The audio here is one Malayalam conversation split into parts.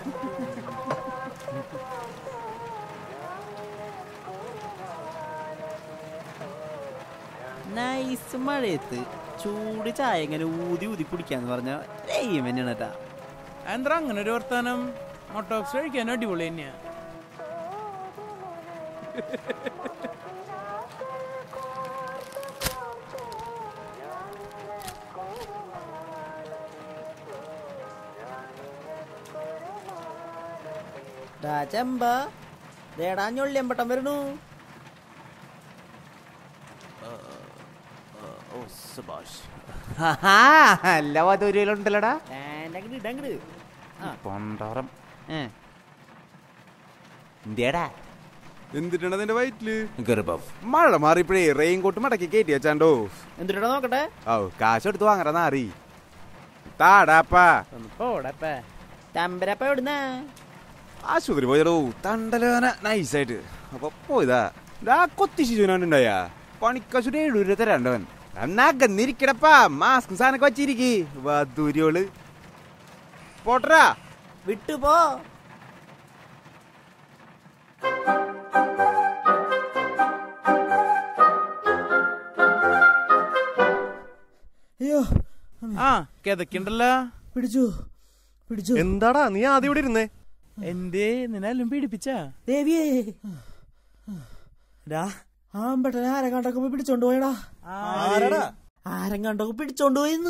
നൈസ് മഴയത്ത് ചൂട് ചായ ഇങ്ങനെ ഊതി ഊതി കുടിക്കാന്ന് പറഞ്ഞ ദൈവം തന്നെയാണ് കേട്ടാ എന്താ അങ്ങനെ ഒരു വർത്താനം മൊട്ടോക്സ് കഴിക്കാൻ അടിപൊളി തന്നെയാ ഡാ ചെമ്പ ദേടാ ഞൊള്ളിയമ്പട്ടം വരണു ഓ സുഭാഷ് എല്ലാ വധൂരിയിലുണ്ടല്ലടാ അങ്ങട് ഇടങ്ങട് പൊണ്ടാറം എന്തേടാ എന്തിട്ടാണ് അതിന്റെ വയറ്റില് ഗർഭം മഴ മാറിയപ്പോഴേ റെയിൻ കോട്ട് മടക്കി കയറ്റി വെച്ചാണ്ടോ എന്തിട്ടാ നോക്കട്ടെ ഓ കാശ് എടുത്ത് വാങ്ങറ നാറി താടാപ്പാ ഒന്ന് പോടപ്പ തമ്പരപ്പ എവിടുന്നാ ആശുപത്രി പോയടോ തണ്ടലേന നൈസായിട്ട് അപ്പൊ പോയതാ ആ കൊത്തി ശിശുവിനാണ്ടായ പണിക്കാശുടെ ഏഴു രൂപ തരാണ്ടവൻ നഗന്നിരിക്കടപ്പാ മാസ്ക് സാധനൊക്കെ വച്ചിരിക്കി വധൂരിയോള് പോട്ടറാ വിട്ടുപോ അയ്യോ ആ കിതക്കുണ്ടല്ലോ പിടിച്ചു പിടിച്ചു എന്താടാ നീ ആദ്യം ഇവിടെ ഇരുന്നേ എന്തേ നിന്നെല്ലാം പീഡിപ്പിച്ചാ ദേവിയേ ഡാ ആമ്പട്ടനെ ആരെ കണ്ടൊക്കെ പോയി പിടിച്ചോണ്ട് പോയടാ ആരടാ ആരം കണ്ടൊക്കെ പിടിച്ചോണ്ട് പോയിന്ന്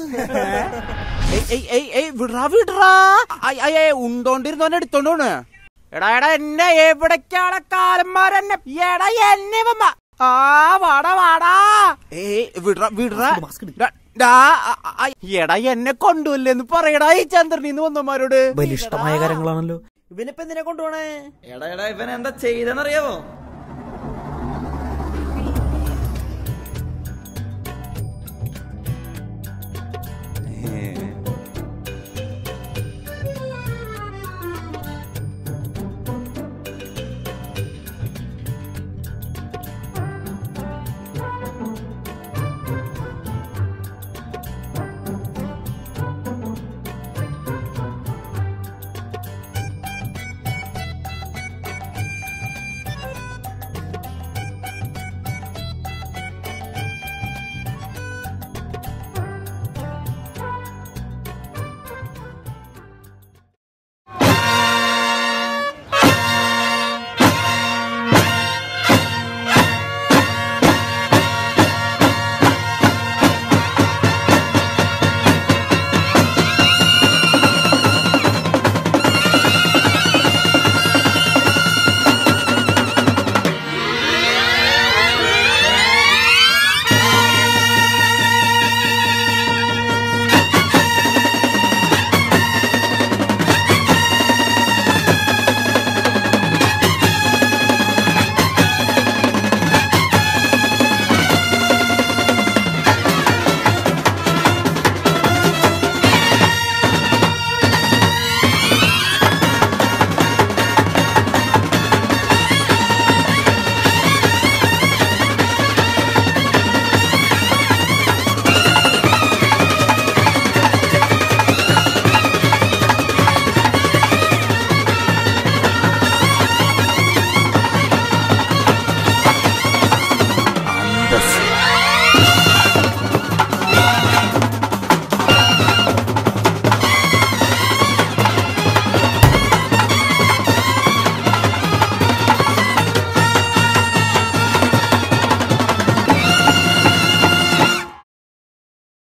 വിടറാ വിടറാ ഉണ്ടോണ്ടിരുന്നോന്നെ എടുത്തോണ്ടോണ് എടാ എടാ എന്നെ എവിടേക്കാണ് കാലന്മാരെന്നെ എടാ എന്നെ വമ്മ ആ വാടാ വാടാ ഏയ് വിടറാ വിടറാ mask ഇട്. ഡാ, ഡാ, ആ, ആ, എടാ എന്നെ കൊണ്ടുവല്ലേന്ന് പറയടാ ഈ ചന്ദ്രനീന്ന് വന്നമാരോട് ബലിഷ്ടമായ കാര്യങ്ങളാണല്ലോ ഇവനിപ്പ എന്തിനാ കൊണ്ടുപോണേ എടാ എടാ ഇവൻ എന്താ ചെയ്തെന്നറിയാവോ